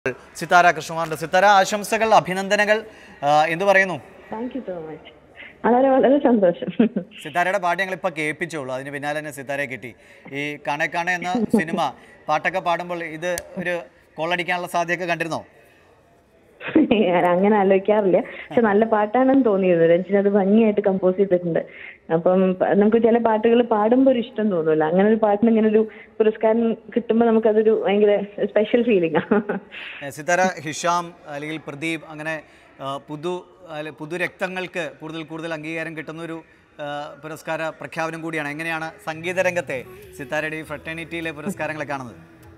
സിത്താര കൃഷ്ണകുമാറിന്റെ സിത്താര ആശംസകൾ അഭിനന്ദനങ്ങൾ ആ, എന്തു പറയുന്നു താങ്ക് യു സോ മച്ച് വളരെ വളരെ സന്തോഷം സിത്താരയുടെ പാട്ട് ഞങ്ങൾ ഇപ്പൊ കേൾപ്പിച്ചോളൂ അതിന് പിന്നാലെ തന്നെ സിത്താരയെ കിട്ടി ഈ കാണെ കാണെ എന്ന സിനിമ പാട്ടൊക്കെ പാടുമ്പോൾ ഇത് ഒരു കോളടിക്കാനുള്ള സാധ്യതയൊക്കെ കണ്ടിരുന്നോ ഞാൻ അങ്ങനെ ആലോചിക്കാറില്ല പക്ഷെ നല്ല പാട്ടാണെന്ന് തോന്നിയത് രഞ്ജിന് അത് ഭംഗിയായിട്ട് കമ്പോസ് ചെയ്തിട്ടുണ്ട് അപ്പം പ- നമുക്ക് ചില പാട്ടുകൾ പാടുമ്പോൾ ഒരു ഇഷ്ടം തോന്നുമല്ലോ അങ്ങനെ ഒരു പാട്ടിന് ഇങ്ങനെ ഒരു പുരസ്കാരം കിട്ടുമ്പോൾ നമുക്കതൊരു ഭയങ്കര സ്പെഷ്യൽ ഫീലിംഗ് ഏ, സിത്താര ഹിഷാം അല്ലെങ്കിൽ പ്രദീപ് അങ്ങനെ ആ, പുതു അല്ലെ പുതുരക്തങ്ങൾക്ക് കൂടുതൽ കൂടുതൽ അംഗീകാരം കിട്ടുന്ന ഒരു ആ, പുരസ്കാര പ്രഖ്യാപനം കൂടിയാണ് എങ്ങനെയാണ് സംഗീത രംഗത്തെ സിത്താരയുടെ ഈ ഫ്രട്ടേണിറ്റിയിലെ പുരസ്കാരങ്ങളെ കാണുന്നത്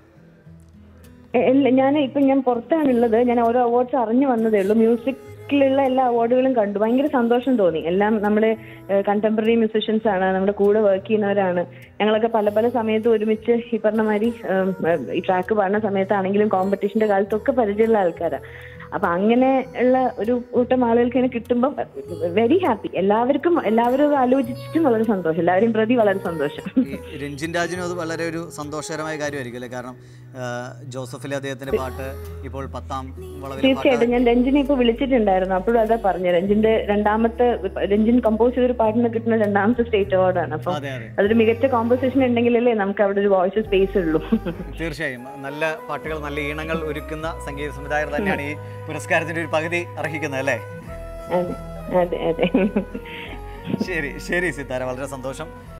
ഞാൻ ഇപ്പൊ ഞാൻ പുറത്താണുള്ളത് ഞാൻ ഓരോ അവാർഡ്സ് അറിഞ്ഞു വന്നതേ ഉള്ളൂ മ്യൂസിക്കിലുള്ള എല്ലാ അവാർഡുകളും കണ്ടു ഭയങ്കര സന്തോഷം തോന്നി എല്ലാം നമ്മുടെ കണ്ടംപററി മ്യൂസിഷ്യൻസ് ആണ് നമ്മുടെ കൂടെ വർക്ക് ചെയ്യുന്നവരാണ് ഞങ്ങളൊക്കെ പല പല സമയത്ത് ഒരുമിച്ച് ഈ പറഞ്ഞ മാതിരി ഉം, ഉം, ഈ ട്രാക്ക് പാടുന്ന സമയത്താണെങ്കിലും കോമ്പറ്റീഷന്റെ കാലത്തൊക്കെ പരിചയമുള്ള ആൾക്കാരാണ് അപ്പൊ അങ്ങനെ ഉള്ള ഒരു കൂട്ടം ആളുകൾക്ക് ഇങ്ങനെ കിട്ടുമ്പോൾ വെരി ഹാപ്പി എല്ലാവർക്കും എല്ലാവരും അത് ആലോചിച്ചിട്ടും വളരെ സന്തോഷം എല്ലാവരെയും പ്രതി വളരെ സന്തോഷം ഈ രഞ്ജിൻ രാജിനും അത് വളരെ ഒരു സന്തോഷകരമായ കാര്യമായിരിക്കും അല്ലേ കാരണം ആ, ജോസഫിലെ അദ്ദേഹത്തിന്റെ പാട്ട് ഇപ്പോൾ പത്താം വളവിലെ പാട്ട് തീർച്ചയായിട്ടും ഞാൻ രഞ്ജിനെ ഇപ്പൊ വിളിച്ചിട്ടുണ്ടായിരുന്നു അപ്പോഴും അതാ പറഞ്ഞു രഞ്ജിന്റെ രണ്ടാമത്തെ രഞ്ജിൻ കമ്പോസ് ചെയ്തൊരു പാട്ടിന് കിട്ടുന്ന രണ്ടാമത്തെ സ്റ്റേറ്റ് അവാർഡാണ് അപ്പൊ അതെ അതെ അതൊരു മികച്ച കോമ്പോസിഷൻ ഉണ്ടെങ്കിലല്ലേ നമുക്ക് അവിടെ ഒരു വോയിസ് സ്പേസ് ഉള്ളൂ തീർച്ചയായും നല്ല പാട്ടുകൾ നല്ല ഈണങ്ങൾ ഒരുക്കുന്ന സംഗീത സംവിധായകർ തന്നെയാണ് ഈ പുരസ്കാരത്തിന്റെ ഒരു പകുതി അർഹിക്കുന്നത് അല്ലേ അതെ അതെ അതെ ശരി ശരി സിത്താര വളരെ സന്തോഷം